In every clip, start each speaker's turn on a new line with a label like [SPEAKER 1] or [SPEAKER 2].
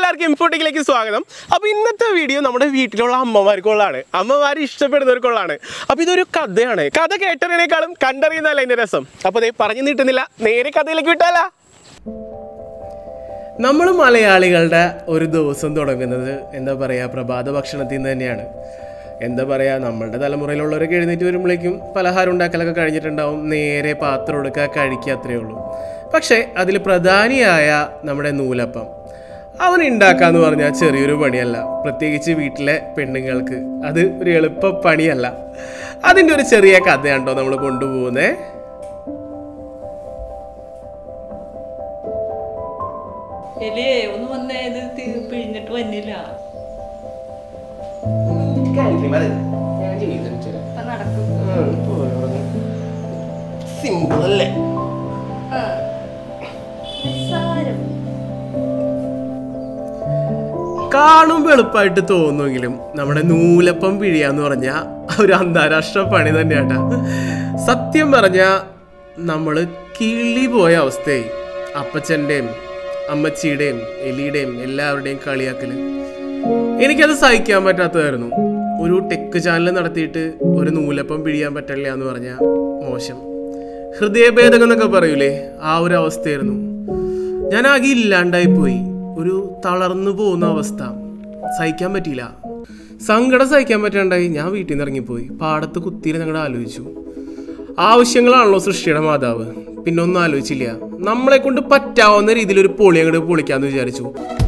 [SPEAKER 1] എല്ലാവർക്കും ഇൻഫോട്ടിക്കിലേക്ക് സ്വാഗതം അപ്പോൾ ഇന്നത്തെ വീഡിയോ നമ്മുടെ വീട്ടിലുള്ള അമ്മമാർക്കുള്ളതാണ് അമ്മമാർ ഇഷ്ടപ്പെടുന്നവർക്കുള്ളതാണ് അപ്പോൾ ഇതൊരു കഥയാണ് കഥ കേട്ടതിനേക്കാളും കണ്ടറിയുന്നതല്ല അതിൻ്റെ രസം അപ്പോൾ അതേ പറഞ്ഞു നീട്ടുന്നില്ല നേരെ കഥയിലേക്ക് വിട്ടാലാ നമ്മൾ മലയാളികളുടെ ഒരു ദിവസം തുടങ്ങുന്നത് എന്താ പറയുക പ്രഭാത ഭക്ഷണത്തിൽ നിന്ന് തന്നെയാണ് എന്താ പറയുക നമ്മളുടെ തലമുറയിലുള്ളവരൊക്കെ എഴുന്നേറ്റ് വരുമ്പോഴേക്കും പലഹാരം ഉണ്ടാക്കലൊക്കെ കഴിഞ്ഞിട്ടുണ്ടാവും നേരെ പാത്രം എടുക്കുക കഴിക്കുക അത്രയേ ഉള്ളൂ പക്ഷേ അതിൽ പ്രധാനിയായ നമ്മുടെ നൂലപ്പം അവൻ ഉണ്ടാക്കാന്ന് പറഞ്ഞാൽ ചെറിയൊരു പണിയല്ല പ്രത്യേകിച്ച് വീട്ടിലെ പെണ്ണുങ്ങൾക്ക് അത് ഒരു എളുപ്പ പണിയല്ല അതിൻ്റെ ഒരു ചെറിയ കഥയാണ്ടോ നമ്മൾ കൊണ്ടുപോകുന്നേ
[SPEAKER 2] എലിയേ ഒന്ന് വന്നേ ഇത് തി- പിഴിഞ്ഞിട്ട് വന്നില്ല ഇപ്പൊ നടക്കും
[SPEAKER 1] സിമ്പിൾ അല്ലേ
[SPEAKER 2] നിസ്സാരം.
[SPEAKER 1] കാണുമ്പോൾ എളുപ്പമായിട്ട് തോന്നുമെങ്കിലും നമ്മുടെ നൂലപ്പം പിഴിയാന്ന് പറഞ്ഞാൽ ഒരു അന്താരാഷ്ട്ര പണി തന്നെയാട്ടാ സത്യം പറഞ്ഞാൽ നമ്മൾ കിളി പോയ അവസ്ഥയായി അപ്പച്ചൻ്റെയും അമ്മച്ചിയുടെയും എലിയുടെയും എല്ലാവരുടെയും കളിയാക്കൽ എനിക്കത് സഹിക്കാൻ പറ്റാത്തതായിരുന്നു ഒരു ടെക് ചാനൽ നടത്തിയിട്ട് ഒരു നൂലപ്പം പിഴിയാൻ പറ്റില്ല എന്ന് പറഞ്ഞാൽ മോശം ഹൃദയഭേദകം എന്നൊക്കെ പറയൂലേ ആ ഒരു അവസ്ഥയായിരുന്നു ഞാൻ ആകെ ഇല്ലാണ്ടായി പോയി ഒരു തളർന്നു പോകുന്ന അവസ്ഥ സഹിക്കാൻ പറ്റിയില്ല സങ്കടം സഹിക്കാൻ പറ്റാണ്ടായി ഞാൻ വീട്ടിൽ നിന്ന് ഇറങ്ങിപ്പോയി പാടത്ത് കുത്തിയിരുന്ന് ഞങ്ങൾ ആലോചിച്ചു ആവശ്യങ്ങളാണല്ലോ സൃഷ്ടിയുടെ മാതാവ് പിന്നെ ഒന്നും ആലോചിച്ചില്ല നമ്മളെ കൊണ്ട് പറ്റാവുന്ന രീതിയിൽ ഒരു പൊളി അങ്ങോട്ട് പൊളിക്കാന്ന് വിചാരിച്ചു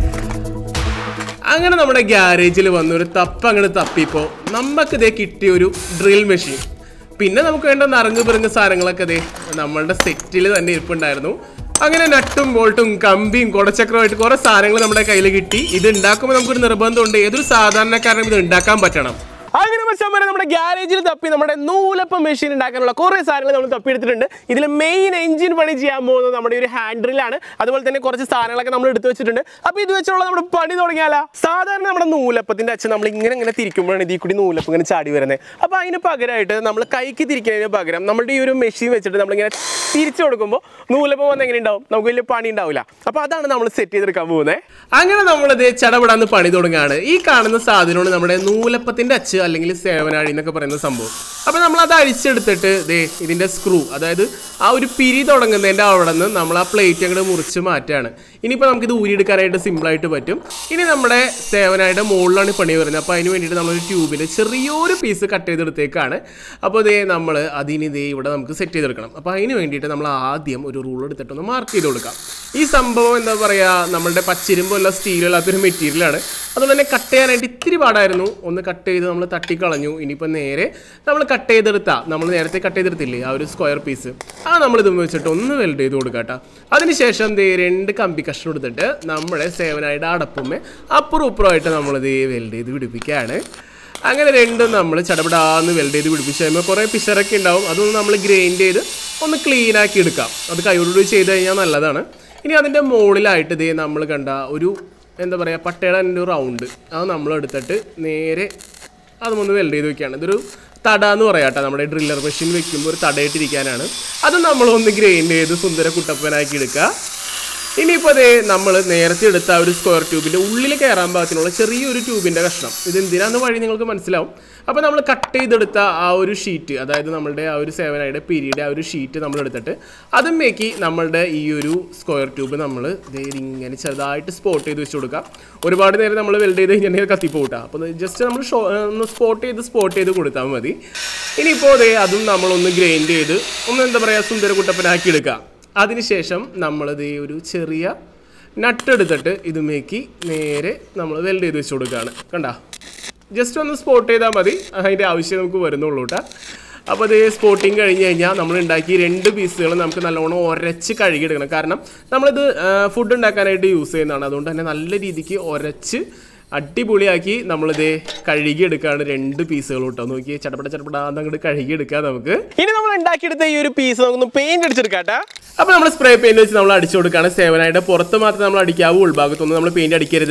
[SPEAKER 1] അങ്ങനെ നമ്മുടെ ഗ്യാരേജിൽ വന്ന ഒരു തപ്പ് അങ്ങോട്ട് തപ്പിയപ്പോൾ നമുക്ക് ഇതേ കിട്ടിയ ഒരു ഡ്രിൽ മെഷീൻ പിന്നെ നമുക്ക് വേണ്ട നറങ്ങ് പിറങ്ങ് സാധനങ്ങളൊക്കെ ദേ നമ്മളുടെ സെറ്റിൽ തന്നെ ഇരിപ്പുണ്ടായിരുന്നു അങ്ങനെ നട്ടും ബോൾട്ടും കമ്പിയും കുടച്ചക്രമായിട്ട് കുറെ സാധനങ്ങൾ നമ്മുടെ കയ്യിൽ കിട്ടി ഇത് ഉണ്ടാക്കുമ്പോൾ നമുക്കൊരു നിർബന്ധമുണ്ട് ഏതൊരു സാധാരണക്കാരനും ഇത് ഉണ്ടാക്കാൻ പറ്റണം അങ്ങനെ വെച്ചാൽ നമ്മുടെ ഗ്യാരേജിൽ തപ്പി നമ്മുടെ നൂലപ്പം മെഷീൻ ഉണ്ടാക്കാനുള്ള കുറേ സാധനങ്ങൾ നമ്മൾ തപ്പിയെടുത്തിട്ടുണ്ട് ഇതിൽ മെയിൻ എഞ്ചിൻ പണി ചെയ്യാൻ പോകുന്നത് നമ്മുടെ ഒരു ഹാൻഡിലാണ് അതുപോലെ തന്നെ കുറച്ച് സാധനങ്ങളൊക്കെ നമ്മൾ എടുത്തു വെച്ചിട്ടുണ്ട് അപ്പോൾ ഇത് വെച്ചുള്ള നമ്മുടെ പണി തുടങ്ങിയാലോ സാധാരണ നമ്മുടെ നൂലപ്പത്തിന്റെ അച്ഛൻ നമ്മൾ ഇങ്ങനെ ഇങ്ങനെ തിരിക്കുമ്പോഴാണ് ഇതിൽ കൂടി നൂലപ്പം ഇങ്ങനെ ചാടി വരുന്നത് അപ്പോൾ അതിന് പകരമായിട്ട് നമ്മൾ കൈക്ക് തിരിക്കുന്നതിന് പകരം നമ്മുടെ ഈ ഒരു മെഷീൻ വെച്ചിട്ട് നമ്മളിങ്ങനെ തിരിച്ചു കൊടുക്കുമ്പോൾ നൂലപ്പം വന്ന് എങ്ങനെ ഉണ്ടാവും നമുക്ക് വലിയ പണി ഉണ്ടാവില്ല അപ്പോൾ അതാണ് നമ്മൾ സെറ്റ് ചെയ്തെടുക്കാൻ പോകുന്നത് അങ്ങനെ നമ്മളിത് ചടപടാന്ന് പണി തുടങ്ങുകയാണ് ഈ കാണുന്ന സാധനമാണ് നമ്മുടെ നൂലപ്പത്തിന്റെ അച്ച് അല്ലെങ്കിൽ സേവനാഴി എന്നൊക്കെ പറയുന്ന സംഭവം അപ്പോൾ നമ്മൾ അത് അഴിച്ചെടുത്തിട്ട് ദേ ഇതിന്റെ സ്ക്രൂ അതായത് ആ ഒരു പിരി തുടങ്ങുന്നതിൻ്റെ അവിടെ നിന്ന് നമ്മൾ ആ പ്ലേറ്റ് അങ്ങോട്ട് മുറിച്ച് മാറ്റുകയാണ് ഇനിയിപ്പോൾ നമുക്കിത് ഊരിയെടുക്കാനായിട്ട് സിമ്പിളായിട്ട് പറ്റും ഇനി നമ്മുടെ സേവനായുടെ മുകളിലാണ് ഈ പണി വരുന്നത് അപ്പോൾ അതിന് വേണ്ടിയിട്ട് നമ്മളൊരു ട്യൂബിൽ ചെറിയൊരു പീസ് കട്ട് ചെയ്തെടുത്തേക്കാണ് അപ്പോൾ ദേ നമ്മൾ അതിന് ദേ ഇവിടെ നമുക്ക് സെറ്റ് ചെയ്തെടുക്കണം അപ്പോൾ അതിന് വേണ്ടിയിട്ട് നമ്മൾ ആദ്യം ഒരു റൂൾ എടുത്തിട്ടൊന്ന് മാർക്ക് ചെയ്ത് കൊടുക്കാം ഈ സംഭവം എന്താ പറയുക നമ്മുടെ പച്ചിരുമ്പോ അല്ല സ്റ്റീലോ അല്ലാത്തൊരു മെറ്റീരിയലാണ് അതുകൊണ്ട് തന്നെ കട്ട് ചെയ്യാനായിട്ട് ഇത്തിരി പാടായിരുന്നു ഒന്ന് കട്ട് ചെയ്ത് നമ്മൾ തട്ടിക്കളഞ്ഞു ഇനിയിപ്പോൾ നേരെ നമ്മൾ കട്ട് ചെയ്തെടുത്ത നമ്മൾ നേരത്തെ കട്ട് ചെയ്തെടുത്തില്ലേ ആ ഒരു സ്ക്വയർ പീസ് ആ നമ്മൾ ഇത് വെച്ചിട്ട് ഒന്ന് വെൽഡ് ചെയ്ത് കൊടുക്കാം കേട്ടോ അതിനുശേഷം ദേ രണ്ട് കമ്പി കഷ്ണം എടുത്തിട്ട് നമ്മുടെ സേവനായിട്ട് അടപ്പുമ്മേ അപ്പുറം ഇപ്പുറമായിട്ട് നമ്മളിത് വെൽഡ് ചെയ്ത് പിടിപ്പിക്കുകയാണ് അങ്ങനെ രണ്ടും നമ്മൾ ചടപടാന്ന് വെൽഡ് ചെയ്ത് പിടിപ്പിച്ച് കഴിയുമ്പോൾ കുറേ പിശറൊക്കെ ഉണ്ടാവും അതൊന്ന് നമ്മൾ ഗ്രൈൻഡ് ചെയ്ത് ഒന്ന് ക്ലീൻ ആക്കി എടുക്കാം അത് കൈയോടുകൂടി ചെയ്ത് കഴിഞ്ഞാൽ നല്ലതാണ് ഇനി അതിൻ്റെ മുകളിലായിട്ട് ഇതേ നമ്മൾ കണ്ട ഒരു എന്താ പറയുക പട്ടയുടെ അതിൻ്റെ റൗണ്ട് അത് നമ്മൾ എടുത്തിട്ട് നേരെ അതുമൊന്ന് വെൽഡ് ചെയ്ത് വെക്കുകയാണ് ഇതൊരു തട എന്ന് പറയാം കേട്ടോ നമ്മുടെ ഡ്രില്ലർ മെഷീൻ വെക്കുമ്പോൾ ഒരു തടയിട്ടിരിക്കാനാണ് അത് നമ്മളൊന്ന് ഗ്രൈൻഡ് ചെയ്ത് സുന്ദര കുട്ടപ്പനാക്കി എടുക്കുക ഇനിയിപ്പോൾ അതേ നമ്മൾ നേരത്തെ എടുത്ത ആ ഒരു സ്ക്വയർ ട്യൂബിൻ്റെ ഉള്ളിൽ കയറാൻ പാകത്തിനുള്ള ചെറിയൊരു ട്യൂബിൻ്റെ കഷ്ണം ഇത് എന്തിനാന്ന് വഴി നിങ്ങൾക്ക് മനസ്സിലാവും അപ്പോൾ നമ്മൾ കട്ട് ചെയ്തെടുത്ത ആ ഒരു ഷീറ്റ് അതായത് നമ്മളുടെ ആ ഒരു സേവനായുടെ പീരീഡ് ആ ഒരു ഷീറ്റ് നമ്മൾ എടുത്തിട്ട് അതുമേക്ക് നമ്മളുടെ ഈ ഒരു സ്ക്വയർ ട്യൂബ് നമ്മൾ ദേ ഇങ്ങനെ ചെറുതായിട്ട് സ്പോട്ട് ചെയ്ത് വെച്ച് കൊടുക്കാം ഒരുപാട് നേരം നമ്മൾ വെൽഡ് ചെയ്ത് കഴിഞ്ഞാൽ കത്തിപ്പോട്ടാം അപ്പോൾ ജസ്റ്റ് നമ്മൾ ഷോ ഒന്ന് സ്പോട്ട് ചെയ്ത് സ്പോട്ട് ചെയ്ത് കൊടുത്താൽ മതി ഇനിയിപ്പോൾ അതേ അതും നമ്മളൊന്ന് ഗ്രൈൻഡ് ചെയ്ത് ഒന്ന് എന്താ പറയുക സുന്ദര കുട്ടപ്പനാക്കി എടുക്കാം അതിനുശേഷം നമ്മളിത് ഈ ഒരു ചെറിയ നട്ട് എടുത്തിട്ട് ഇതുമേക്ക് നേരെ നമ്മൾ വെൽഡ് ചെയ്ത് വെച്ച് കൊടുക്കുകയാണ് കണ്ട ജസ്റ്റ് ഒന്ന് സ്പോട്ട് ചെയ്താൽ മതി അതിൻ്റെ ആവശ്യം നമുക്ക് വരുന്നുള്ളൂ കേട്ടോ അപ്പോൾ അത് സ്പോട്ടിങ് കഴിഞ്ഞ് കഴിഞ്ഞാൽ നമ്മൾ ഉണ്ടാക്കിയ രണ്ട് പീസുകൾ നമുക്ക് നല്ലോണം ഉരച്ച് കഴുകിയെടുക്കണം കാരണം നമ്മളിത് ഫുഡ് ഉണ്ടാക്കാനായിട്ട് യൂസ് ചെയ്യുന്നതാണ് അതുകൊണ്ട് തന്നെ നല്ല രീതിക്ക് ഉരച്ച് അടിപൊളിയാക്കി നമ്മളിത് കഴുകിയെടുക്കുകയാണ് രണ്ട് പീസുകൾ കേട്ടോ നോക്കി ചടപട ചടപട അങ്ങോട്ട് കഴുകിയെടുക്കാം നമുക്ക് ഇനി നമ്മൾ ഉണ്ടാക്കിയെടുത്ത ഈ ഒരു പീസ് നമുക്കൊന്ന് പെയിന്റ് അടിച്ചെടുക്കാട്ടെ അപ്പോൾ നമ്മൾ സ്പ്രേ പെയിന്റ് വെച്ച് നമ്മൾ അടിച്ചു കൊടുക്കുകയാണ് സേവനായിട്ട് പുറത്ത് മാത്രം നമ്മൾ അടിക്കാവൂ ഉൾഭാഗത്തൊന്നും നമ്മൾ പെയിന്റ് അടിക്കരുത്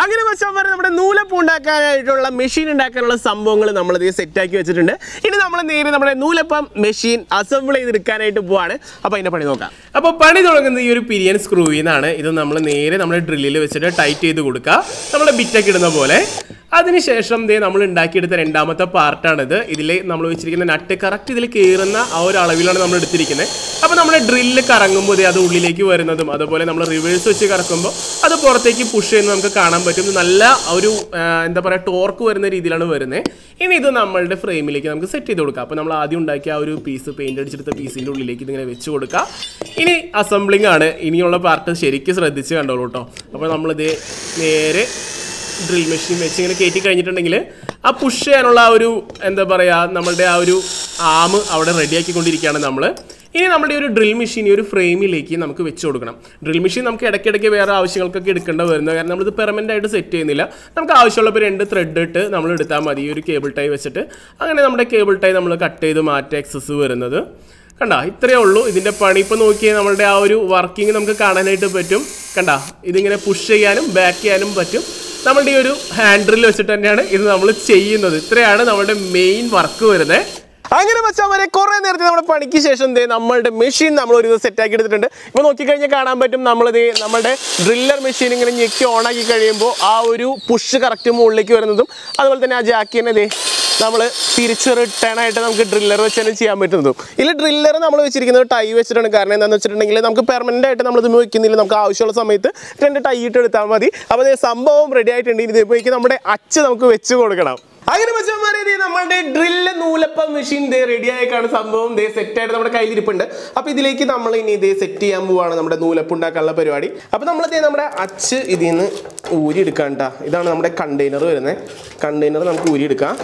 [SPEAKER 1] അങ്ങനെ വെച്ചാൽ നമ്മുടെ നൂലപ്പ് ഉണ്ടാക്കാനായിട്ടുള്ള മെഷീൻ ഉണ്ടാക്കാനുള്ള സംഭവങ്ങൾ നമ്മൾ ഇത് സെറ്റാക്കി വെച്ചിട്ടുണ്ട് ഇനി നമ്മൾ നേരെ നമ്മുടെ നൂലപ്പം മെഷീൻ അസംബിൾ ചെയ്തെടുക്കാനായിട്ട് പോവാണ് അപ്പോൾ അതിന്റെ പണി നോക്കാം അപ്പോൾ പണി തുടങ്ങുന്നത് ഈ ഒരു പിരിയൻ സ്ക്രൂവിൽ നിന്നാണ് ഇത് നമ്മൾ നേരെ നമ്മുടെ ഡ്രില്ലിൽ വെച്ചിട്ട് ടൈറ്റ് ചെയ്ത് കൊടുക്കുക നമ്മുടെ ബിറ്റൊക്കെ ഇടുന്ന പോലെ അതിനുശേഷം ദേ നമ്മൾ ഉണ്ടാക്കിയെടുത്ത രണ്ടാമത്തെ പാർട്ടാണിത് ഇതിൽ നമ്മൾ വെച്ചിരിക്കുന്ന നട്ട് കറക്റ്റ് ഇതിൽ കയറുന്ന ആ ഒരു അളവിലാണ് നമ്മൾ എടുത്തിരിക്കുന്നത് അപ്പോൾ നമ്മുടെ ഡ്രില്ല് കറങ്ങുമ്പോൾ ദേ അത് ഉള്ളിലേക്ക് വരുന്നതും അതുപോലെ നമ്മൾ റിവേഴ്സ് വെച്ച് കറക്കുമ്പോൾ അത് പുറത്തേക്ക് പുഷ് ചെയ്യുന്നത് നമുക്ക് കാണാൻ പറ്റും ഇത് നല്ല ഒരു ആ, എന്താ പറയുക ടോർക്ക് വരുന്ന രീതിയിലാണ് വരുന്നത് ഇനി ഇത് നമ്മളുടെ ഫ്രെയിമിലേക്ക് നമുക്ക് സെറ്റ് ചെയ്ത് കൊടുക്കാം അപ്പോൾ നമ്മൾ ആദ്യം ഉണ്ടാക്കിയ ആ ഒരു പീസ് പെയിന്റ് അടിച്ചെടുത്ത പീസിൻ്റെ ഉള്ളിലേക്ക് ഇതിങ്ങനെ വെച്ച് കൊടുക്കുക ഇനി അസംബ്ലിംഗ് ആണ് ഇനിയുള്ള പാർട്ട് ശരിക്കും ശ്രദ്ധിച്ച് കണ്ടോളൂ കേട്ടോ അപ്പോൾ നമ്മളിത് നേരെ ഡ്രിൽ മെഷീൻ വെച്ച് ഇങ്ങനെ കയറ്റി കഴിഞ്ഞിട്ടുണ്ടെങ്കിൽ ആ പുഷ് ചെയ്യാനുള്ള ആ ഒരു എന്താ പറയുക നമ്മളുടെ ആ ഒരു ആം അവിടെ റെഡിയാക്കിക്കൊണ്ടിരിക്കുകയാണ് നമ്മൾ ഇനി നമ്മുടെ ഈ ഒരു ഡ്രിൽ മെഷീൻ ഈ ഒരു ഫ്രെയിമിലേക്ക് നമുക്ക് വെച്ച് കൊടുക്കണം ഡ്രിൽ മെഷീൻ നമുക്ക് ഇടയ്ക്കിടയ്ക്ക് വേറെ ആവശ്യങ്ങൾക്കൊക്കെ എടുക്കേണ്ട വരുന്നത് കാരണം നമ്മളിത് പെർമനൻ്റ് ആയിട്ട് സെറ്റ് ചെയ്യുന്നില്ല നമുക്ക് ആവശ്യമുള്ളപ്പോൾ രണ്ട് ത്രെഡ് ഇട്ട് നമ്മൾ എടുത്താൽ മതി ഈ ഒരു കേബിൾ ടൈ വെച്ചിട്ട് അങ്ങനെ നമ്മുടെ കേബിൾ ടൈ നമ്മൾ കട്ട് ചെയ്ത് മാറ്റി എക്സസ് വരുന്നത് കണ്ട ഇത്രയേ ഉള്ളൂ ഇതിൻ്റെ പണി ഇപ്പോൾ നോക്കിയാൽ നമ്മളുടെ ആ ഒരു വർക്കിംഗ് നമുക്ക് കാണാനായിട്ട് പറ്റും കണ്ട ഇതിങ്ങനെ പുഷ് ചെയ്യാനും ബാക്ക് ചെയ്യാനും പറ്റും നമ്മളുടെ ഈ ഒരു ഹാൻഡിൽ വെച്ചിട്ട് തന്നെയാണ് ഇത് നമ്മൾ ചെയ്യുന്നത് ഇത്രയാണ് നമ്മുടെ മെയിൻ വർക്ക് വരുന്നത് അങ്ങനെ വെച്ചാൽ വരെ കുറെ നേരത്തെ നമ്മുടെ പണിക്ക് ശേഷം ദേ നമ്മളുടെ മെഷീൻ നമ്മൾ ഒരു സെറ്റ് ആക്കി എടുത്തിട്ടുണ്ട് ഇപ്പോൾ നോക്കിക്കഴിഞ്ഞാൽ കാണാൻ പറ്റും നമ്മളിത് നമ്മുടെ ഡ്രില്ലർ മെഷീൻ ഇങ്ങനെ ഞെക്കി ഓൺ ആക്കി കഴിയുമ്പോൾ ആ ഒരു പുഷ് കറക്റ്റ് മുകളിലേക്ക് വരുന്നതും അതുപോലെ തന്നെ ആ ജാക്കിനെ ദേ നമ്മൾ തിരിച്ച് റിട്ടേൺ ആയിട്ട് നമുക്ക് ഡ്രില്ലർ വെച്ച് തന്നെ ചെയ്യാൻ പറ്റുന്നതും ഇതിൽ ഡ്രില്ലർ നമ്മൾ വെച്ചിരിക്കുന്നത് ടൈ വെച്ചിട്ടാണ് കാരണം എന്താണെന്ന് വെച്ചിട്ടുണ്ടെങ്കിൽ നമുക്ക് പെർമനൻ്റ് ആയിട്ട് നമ്മൾ ഇത് വെക്കുന്നില്ല നമുക്ക് ആവശ്യമുള്ള സമയത്ത് രണ്ട് ടൈ ഇട്ട് എടുത്താൽ മതി അപ്പോൾ ദേ സംഭവം റെഡി ആയിട്ടുണ്ട് ഇനി ഇതിപ്പോഴേക്ക് നമ്മുടെ അച്ച് നമുക്ക് വെച്ച് കൊടുക്കണം അങ്ങനെ വെച്ചാൽ ഇത് നമ്മുടെ ഡ്രില്ല് നൂലപ്പം മെഷീൻ ദേ റെഡി ആയേക്കാണ് സംഭവം ദേ സെറ്റ് ആയിട്ട് നമ്മുടെ കയ്യിലിരിപ്പുണ്ട് അപ്പൊ ഇതിലേക്ക് നമ്മൾ ഇനി ഇതേ സെറ്റ് ചെയ്യാൻ പോവാണ് നമ്മുടെ നൂലപ്പ് ഉണ്ടാക്കാനുള്ള പരിപാടി അപ്പൊ നമ്മൾ ഇതേ നമ്മുടെ അച്ച് ഇതിൽ നിന്ന് ഊരി എടുക്കാം ട്ടാ. ഇതാണ് നമ്മുടെ കണ്ടെയ്നർ വരുന്നത് കണ്ടെയ്നർ നമുക്ക് ഊരി എടുക്കാം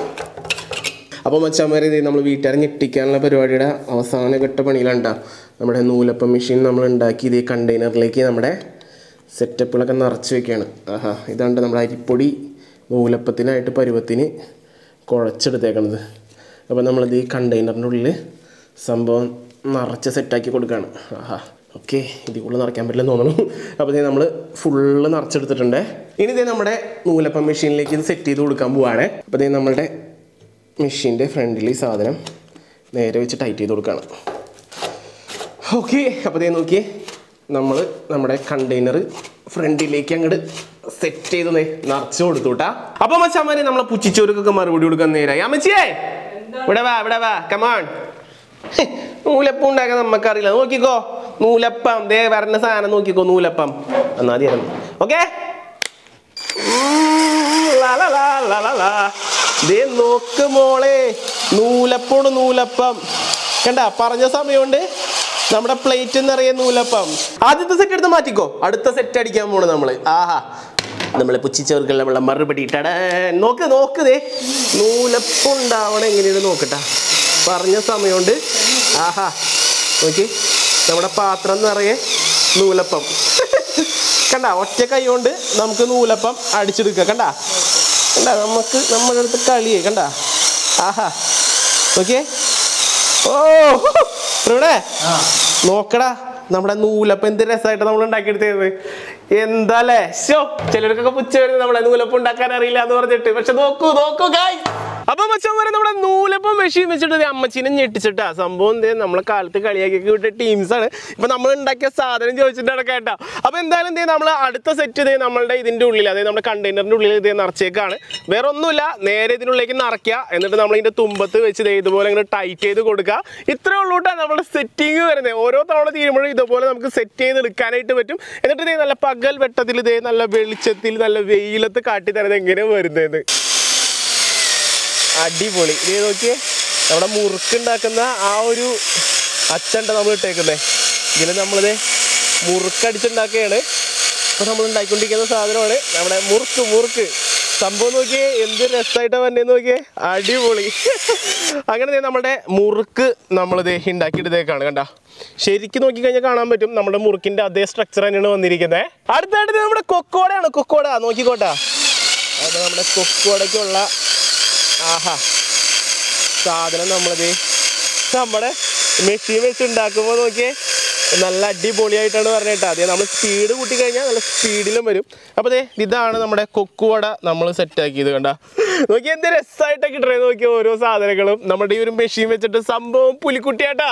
[SPEAKER 1] അപ്പോൾ മച്ചാമാരെ ഇത് നമ്മൾ വീട്ടുകാരെ ഞെട്ടിക്കാനുള്ള പരിപാടിയുടെ അവസാന ഘട്ട പണിയിലാണ് ട്ടാ. നമ്മുടെ നൂലപ്പം മെഷീൻ നമ്മൾ ഉണ്ടാക്കി ഇതേ കണ്ടെയ്നറിലേക്ക് നമ്മുടെ സെറ്റപ്പുകളൊക്കെ നിറച്ച് വെക്കുകയാണ് ആഹാ ഇതാണ്ട് നമ്മുടെ അരിപ്പൊടി നൂലപ്പത്തിനായിട്ട് പരുവത്തിന് കുഴച്ചെടുത്തേക്കണത് അപ്പോൾ നമ്മളിത് ഈ കണ്ടെയ്നറിൻ്റെ ഉള്ളിൽ സംഭവം നിറച്ച് സെറ്റാക്കി കൊടുക്കുകയാണ് ആഹാ ഓക്കെ ഇതിൽ കൂടുതൽ നിറയ്ക്കാൻ പറ്റില്ലെന്ന് തോന്നുന്നു അപ്പോൾ ഇത് നമ്മൾ ഫുള്ള് നിറച്ചെടുത്തിട്ടുണ്ട് ഇനി ഇതേ നമ്മുടെ നൂലപ്പം മെഷീനിലേക്ക് ഇത് സെറ്റ് ചെയ്ത് കൊടുക്കാൻ പോവാണ് അപ്പോൾ ഇത് നമ്മുടെ മെഷീൻ്റെ ഫ്രണ്ടിൽ ഈ സാധനം നേരെ വെച്ച് ടൈറ്റ് ചെയ്ത് കൊടുക്കുകയാണ് ഓക്കെ അപ്പോൾ ദേ നോക്കിയേ നമ്മൾ നമ്മുടെ കണ്ടെയ്നർ ഫ്രണ്ടിലേക്ക് അങ്ങോട്ട് സെറ്റ് ചെയ്ത് നേ നിറച്ച് കൊടുത്തു കേട്ടാ അപ്പൊ മച്ചാമാരെ നമ്മളെ പുച്ചിച്ചോർക്കൊക്കെ മറുപടി കൊടുക്കാൻ നേരായി അമ്മച്ചിയേ ഇവിടെ വാ ഇവിടെ വാ കമാൺ നൂലപ്പം ഉണ്ടാക്കാൻ നമുക്കറിയില്ല നോക്കിക്കോ നൂലപ്പം ദേ വരണ സാധനം നോക്കിക്കോ നൂലപ്പം എന്നാ മതിയായിരുന്നു ഓക്കെ ദേ നോക്ക് മോളെ നൂലപ്പോട് നൂലപ്പം കണ്ട പറഞ്ഞ സമയമുണ്ട് നമ്മുടെ പ്ലേറ്റ് നിറയെ നൂലപ്പം ആദ്യത്തെ സെറ്റ് എടുത്ത് മാറ്റിക്കോ അടുത്ത സെറ്റ് അടിക്കാൻ പോണ് നമ്മള് ആഹാ നമ്മളെ പുച്ചിച്ചവർക്കുള്ള നമ്മളെ മറുപടി ടടാ നോക്ക് നോക്ക് ദേ നൂലപ്പം ഉണ്ടാവണം എങ്ങനെയാണ് നോക്കട്ടാ പറഞ്ഞ സമയമുണ്ട് ആഹാ നോക്കി നമ്മുടെ പാത്രം നിറയെ നൂലപ്പം കണ്ട ഒറ്റ കൈ കൊണ്ട് നമുക്ക് നൂലപ്പം അടിച്ചെടുക്കാം കണ്ട കണ്ട നമുക്ക് നമ്മുടെ അടുത്ത് കളിയേ കണ്ട ആഹാ നോക്കിയേ ഓ ഇവിടെ നോക്കടാ നമ്മുടെ നൂലപ്പം എന്ത് രസമായിട്ട് നമ്മൾ ഉണ്ടാക്കിയെടുത്തത് എന്താല്ലേ ശോ ചിലർക്കൊക്കെ പുച്ച വരുന്നത് നമ്മളെ നൂലപ്പം ഉണ്ടാക്കാൻ അറിയില്ല എന്ന് പറഞ്ഞിട്ട് പക്ഷെ നോക്കൂ നോക്കൂ ഗായ് അപ്പൊ മച്ചാൻ വരെ നമ്മുടെ നൂലപ്പം മെഷീൻ വെച്ചിട്ട് ദേ അമ്മച്ചീനെ ഞെട്ടിച്ചിട്ടാ സംഭവം എന്തേ നമ്മളെ കാലത്ത് കളിയാക്കി വിട്ട ടീംസ് ആണ് ഇപ്പൊ നമ്മൾ ഉണ്ടാക്കിയ സാധനം ചോദിച്ചിട്ടാണ് കേട്ടാ അപ്പൊ എന്തായാലും എന്തേ നമ്മൾ അടുത്ത സെറ്റ് ഇതേ നമ്മളുടെ ഇതിന്റെ ഉള്ളിൽ അതായത് നമ്മുടെ കണ്ടെയ്നറിന്റെ ഉള്ളിൽ ഇതേ നിറച്ചേക്കാണ് വേറെ ഒന്നുമില്ല നേരെ ഇതിനുള്ളിലേക്ക് നിറയ്ക്കുക എന്നിട്ട് നമ്മൾ ഇതിന്റെ തുമ്പത്ത് വെച്ച് ദേ ഇതുപോലെ ഇങ്ങനെ ടൈറ്റ് ചെയ്ത് കൊടുക്കുക ഇത്രേ ഉള്ളൂ കേട്ടോ നമ്മുടെ സെറ്റിങ് വരുന്നത് ഓരോ തവണ തീരുമ്പോഴും ഇതുപോലെ നമുക്ക് സെറ്റ് ചെയ്ത് എടുക്കാനായിട്ട് പറ്റും എന്നിട്ട് ഇതേ നല്ല പകൽ വെട്ടത്തിൽ ഇതേ നല്ല വെളിച്ചത്തിൽ നല്ല വെയിലത്ത് കാട്ടി തരുന്നത് എങ്ങനെ വരുന്നത് അടിപൊളി ഇത് നോക്കിയേ നമ്മുടെ മുറുക്കുണ്ടാക്കുന്ന ആ ഒരു അച്ചണ്ട നമ്മൾ ഇട്ടേക്കുന്നേ ഇതിൽ നമ്മളിത് മുറുക്കടിച്ചുണ്ടാക്കുകയാണ് ഇപ്പൊ നമ്മൾ ഉണ്ടാക്കിക്കൊണ്ടിരിക്കുന്ന സാധനമാണ് നമ്മുടെ മുറുക്ക് മുറുക്ക് സംഭവം നോക്കിയേ എന്ത് രസമായിട്ടാ വന്നേന്ന് നോക്കിയേ അടിപൊളി അങ്ങനെ ദേ നമ്മുടെ മുറുക്ക് നമ്മളിത് ഉണ്ടാക്കിയിട്ടേക്കാണ് കണ്ട ശരിക്കും നോക്കിക്കഴിഞ്ഞാൽ കാണാൻ പറ്റും നമ്മുടെ മുറുക്കിന്റെ അതേ സ്ട്രക്ചർ തന്നെയാണ് വന്നിരിക്കുന്നത് അടുത്തായിട്ട് നമ്മുടെ കൊക്കോടയാണ് കൊക്കോട നോക്കിക്കോട്ടാ അത് നമ്മുടെ കൊക്കോടയ്ക്കുള്ള ആഹാ സാധനം നമ്മളിത് നമ്മുടെ മെഷീൻ വെച്ച് ഉണ്ടാക്കുമ്പോൾ നോക്കിയേ നല്ല അടിപൊളിയായിട്ടാണ് പറഞ്ഞിട്ട് അതെ നമ്മൾ സ്പീഡ് കൂട്ടി കഴിഞ്ഞാൽ നല്ല സ്പീഡിലും വരും അപ്പോൾ അതെ ഇതാണ് നമ്മുടെ കൊക്കുവട നമ്മൾ സെറ്റാക്കിയത് കണ്ട നോക്കി എന്ത് രസമായിട്ടൊക്കെ ഇട്ടേ നോക്കിയ ഓരോ സാധനങ്ങളും നമ്മുടെ ഈ ഒരു മെഷീൻ വെച്ചിട്ട് സംഭവം പുലിക്കുട്ടിയാട്ടാ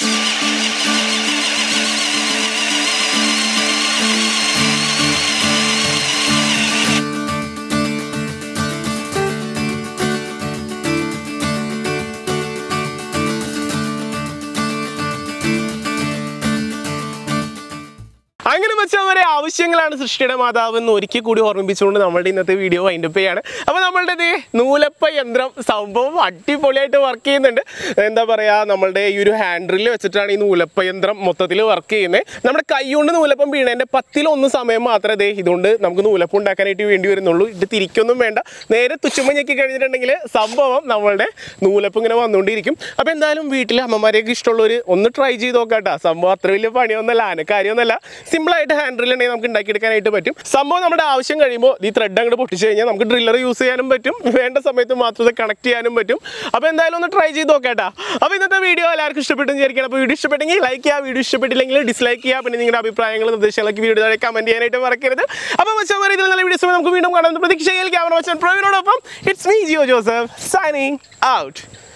[SPEAKER 1] അങ്ങനെ വെച്ചാൽ വരെ ആവശ്യങ്ങളാണ് സൃഷ്ടിയുടെ മാതാവ് എന്ന് ഒരിക്കൽ കൂടി ഓർമ്മിപ്പിച്ചുകൊണ്ട് നമ്മളുടെ ഇന്നത്തെ വീഡിയോ വൈൻഡപ്പ് ചെയ്യാണ് അപ്പോൾ നമ്മളുടെ ദേ നൂലപ്പ യന്ത്രം സംഭവം അടിപൊളിയായിട്ട് വർക്ക് ചെയ്യുന്നുണ്ട് എന്താ പറയുക നമ്മളുടെ ഈ ഒരു ഹാൻഡിൽ വെച്ചിട്ടാണ് ഈ നൂലപ്പ യന്ത്രം മൊത്തത്തിൽ വർക്ക് ചെയ്യുന്നത് നമ്മുടെ കൈ കൊണ്ട് നൂലപ്പം വീണതിൻ്റെ പത്തിലൊന്ന് സമയം മാത്രമേ ദേ ഇതുകൊണ്ട് നമുക്ക് നൂലപ്പം ഉണ്ടാക്കാനായിട്ട് വേണ്ടി വരുന്നുള്ളൂ ഇത് തിരിക്കൊന്നും വേണ്ട നേരെ തുച്ചുമ്പ ഞെക്കി കഴിഞ്ഞിട്ടുണ്ടെങ്കിൽ സംഭവം നമ്മളുടെ നൂലപ്പം ഇങ്ങനെ വന്നുകൊണ്ടിരിക്കും അപ്പോൾ എന്തായാലും വീട്ടിൽ അമ്മമാരെയൊക്കെ ഇഷ്ടമുള്ളവർ ഒന്ന് ട്രൈ ചെയ്ത് നോക്കാട്ടോ സംഭവം അത്ര വലിയ പണിയൊന്നുമല്ല ആന കാര്യമൊന്നുമല്ല സിമ്പിളായിട്ട് ഹാൻഡിൽ ഉണ്ടെങ്കിൽ നമുക്ക് ഉണ്ടാക്കിയെടുക്കാനായിട്ട് പറ്റും സംഭവം നമ്മുടെ ആവശ്യം കഴിയുമ്പോൾ ഈ ത്രെഡ് അങ്ങോട്ട് പൊട്ടിച്ച് കഴിഞ്ഞാൽ നമുക്ക് ഡ്രില്ലർ യൂസ് ചെയ്യാനും പറ്റും വേണ്ട സമയത്ത് മാത്രം ഇത് കണക്ട് ചെയ്യാനും പറ്റും അപ്പോൾ എന്തായാലും ഒന്ന് ട്രൈ ചെയ്ത് നോക്കാട്ടാ അപ്പോൾ ഇന്നത്തെ വീഡിയോ എല്ലാവർക്കും ഇഷ്ടപ്പെട്ടെന്ന് വിചാരിക്കണം അപ്പോൾ വീഡിയോ ഇഷ്ടപ്പെട്ടെങ്കിൽ ലൈക്ക് ചെയ്യുക വീഡിയോ ഇഷ്ടപ്പെട്ടില്ലെങ്കിൽ ഡിസ്ലൈക്ക് ചെയ്യുക പിന്നെ നിങ്ങളുടെ അഭിപ്രായങ്ങളും നിർദ്ദേശങ്ങളൊക്കെ വീഡിയോ താഴെ കമൻറ്റ് ചെയ്യാനായിട്ട് മറക്കരുത് അപ്പോൾ മച്ചാൻ ഇതിൽ നല്ല വീഡിയോസ് നമുക്ക് വീണ്ടും കാണാൻ പ്രതീക്ഷയിൽ ക്യാമറ മച്ചാൻ പ്രവീണോടൊപ്പം it's me Jiyo Joseph signing out